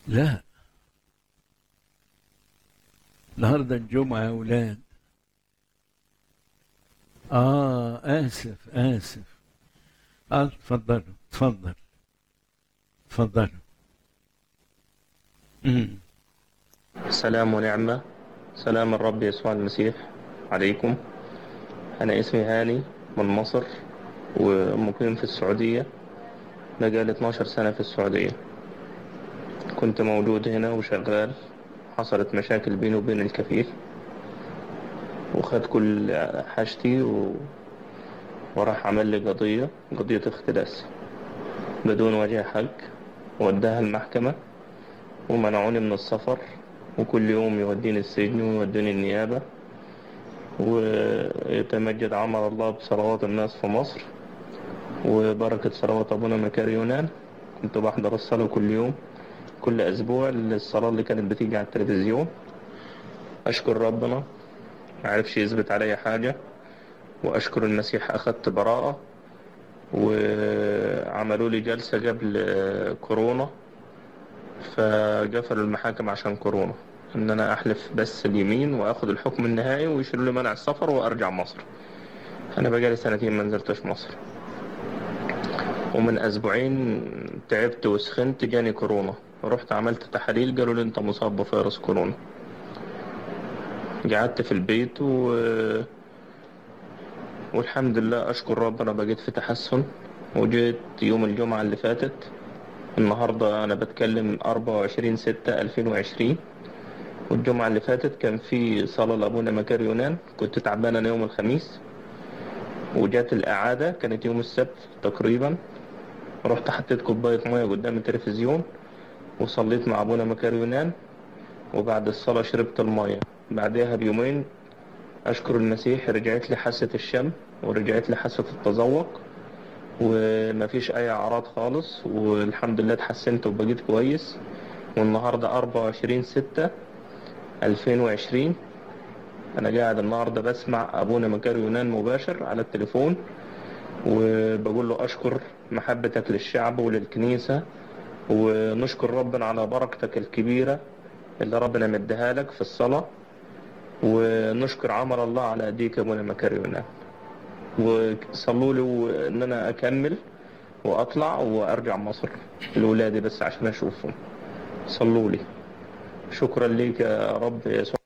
لا النهارده الجمعة يا أولاد آه آسف آسف آه اتفضلوا اتفضل اتفضلوا أمم. سلام ونعمة سلام الرب يسوع المسيح عليكم أنا اسمي هاني من مصر ومقيم في السعودية بقالي 12 سنة في السعودية كنت مولود هنا وشغال حصلت مشاكل بيني وبين الكفيل وخد كل حاجتي و... وراح عمل لي قضية قضية اختلاس بدون وجه حق وداها المحكمة ومنعوني من السفر وكل يوم يوديني السجن ويوديني النيابة ويتمجد عمل الله بصلوات الناس في مصر وبركة صلوات أبونا مكاري يونان كنت بحضر الصلاة كل يوم كل أسبوع الصلاة اللي كانت بتيجي على التلفزيون أشكر ربنا معرفش يثبت عليا حاجة وأشكر المسيح أخدت براءة وعملوا لي جلسة قبل كورونا فقفلوا المحاكم عشان كورونا ان انا احلف بس اليمين واخد الحكم النهائي ويشيلوا لي منع السفر وارجع مصر انا بقالي سنتين ما نزلتش مصر ومن اسبوعين تعبت وسخنت جاني كورونا رحت عملت تحاليل قالوا لي انت مصاب بفيروس كورونا قعدت في البيت و... والحمد لله اشكر ربنا بقيت في تحسن وجيت يوم الجمعة اللي فاتت النهاردة أنا بتكلم 24 6 2020 والجمعة اللي فاتت كان في صلاة لأبونا مكار يونان كنت تعبان أنا يوم الخميس وجات الإعادة كانت يوم السبت تقريبا رحت حطيت كوباية مية قدام التلفزيون وصليت مع أبونا مكار يونان وبعد الصلاة شربت المية بعدها بيومين أشكر المسيح رجعت لي حاسة الشم ورجعت لي حاسة التذوق ومفيش أي أعراض خالص والحمد لله اتحسنت وبقيت كويس والنهاردة 24 6 2020 أنا قاعد النهاردة بسمع أبونا مكار يونان مباشر على التليفون وبقول له أشكر محبتك للشعب وللكنيسة ونشكر ربنا على بركتك الكبيرة اللي ربنا مديها لك في الصلاة ونشكر عمل الله على أيديك أبونا مكار يونان وصلوا لي ان انا اكمل واطلع وارجع مصر لاولادي بس عشان اشوفهم صلوا لي شكرا ليك يا رب يسوع